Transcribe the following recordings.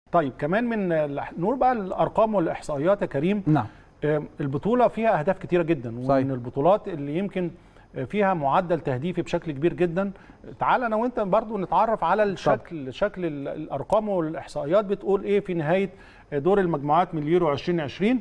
طيب كمان من الح- نقول بقى الارقام والاحصائيات يا كريم نعم آه، البطوله فيها اهداف كتيره جدا صحيح. ومن البطولات اللي يمكن آه، فيها معدل تهديفي بشكل كبير جدا تعال انا وانت برضو نتعرف على الشكل شكل ال- الارقام والاحصائيات بتقول ايه في نهايه دور المجموعات من اليورو 2020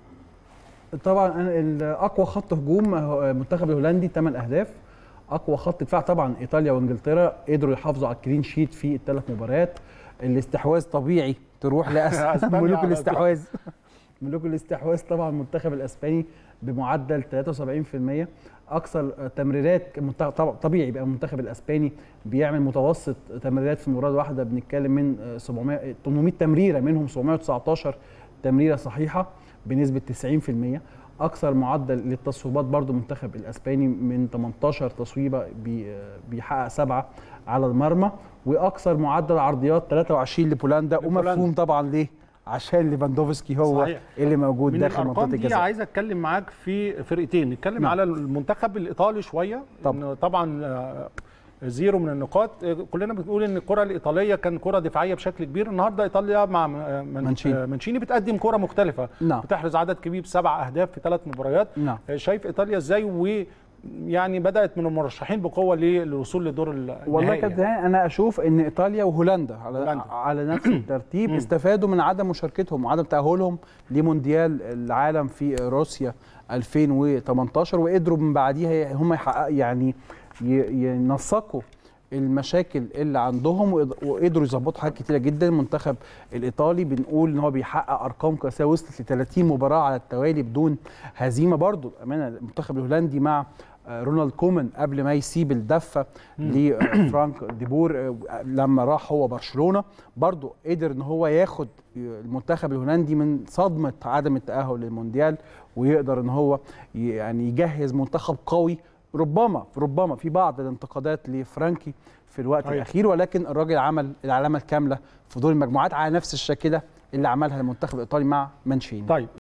طبعا أنا ال- اقوى خط هجوم هو المنتخب الهولندي 8 اهداف اقوى خط دفاع طبعا ايطاليا وانجلترا قدروا يحافظوا على الكلين شيت في الثلاث مباريات الاستحواذ طبيعي تروح لأس أسبانيا ملوك على طول. الاستحواذ ملوك الاستحواذ طبعا المنتخب الاسباني بمعدل 73% اكثر تمريرات منت- طبعا طبيعي يبقى المنتخب الاسباني بيعمل متوسط تمريرات في المباراه الواحده بنتكلم من 700 800 تمريره منهم 719 تمريره صحيحه بنسبه 90% اكثر معدل للتصويبات برضو المنتخب الاسباني من 18 تصويبه بي- بيحقق سبعه على المرمى واكثر معدل عرضيات 23 لبولندا لبولندا. ومفهوم طبعا ليه عشان ليفاندوفسكي هو صحيح. اللي موجود من داخل منطقه الارقام دي الجزاء عايز اتكلم معاك في فرقتين نتكلم نعم. على المنتخب الايطالي شويه طبعا. إنه طبعا آه، زيرو من النقاط آه، كلنا بنقول ان الكره الايطاليه كان كره دفاعيه بشكل كبير النهارده ايطاليا مع آه، من- مانشيني. آه، مانشيني بتقدم كره مختلفه نعم. بتحرز عدد كبير سبع اهداف في ثلاث مباريات نعم. آه، شايف ايطاليا ازاي و يعني بدات من المرشحين بقوه للوصول لدور النهائي والله يعني. كابتن هاني، انا اشوف ان ايطاليا وهولندا على هولندا. على نفس الترتيب استفادوا من عدم مشاركتهم وعدم تاهلهم لمونديال العالم في روسيا 2018 وقدروا من بعديها هم يحققوا يعني ي- ينسقوا المشاكل اللي عندهم وقد- وقدروا يظبطوا حاجات كتيره جدا المنتخب الايطالي بنقول ان هو بيحقق ارقام قياسيه وصلت ل 30 مباراه على التوالي بدون هزيمه برضو امانه المنتخب الهولندي مع آه، رونالد كومان قبل ما يسيب الدفه لفرانك ديبور آه، لما راح هو برشلونه برضو قدر ان هو ياخد المنتخب الهولندي من صدمه عدم التاهل للمونديال ويقدر ان هو ي- يعني يجهز منتخب قوي ربما ربما في بعض الانتقادات لفرانكي في الوقت أيوة. الاخير ولكن الراجل عمل العلامه الكامله في دور المجموعات على نفس الشاكله اللي عملها المنتخب الايطالي مع مانشيني طيب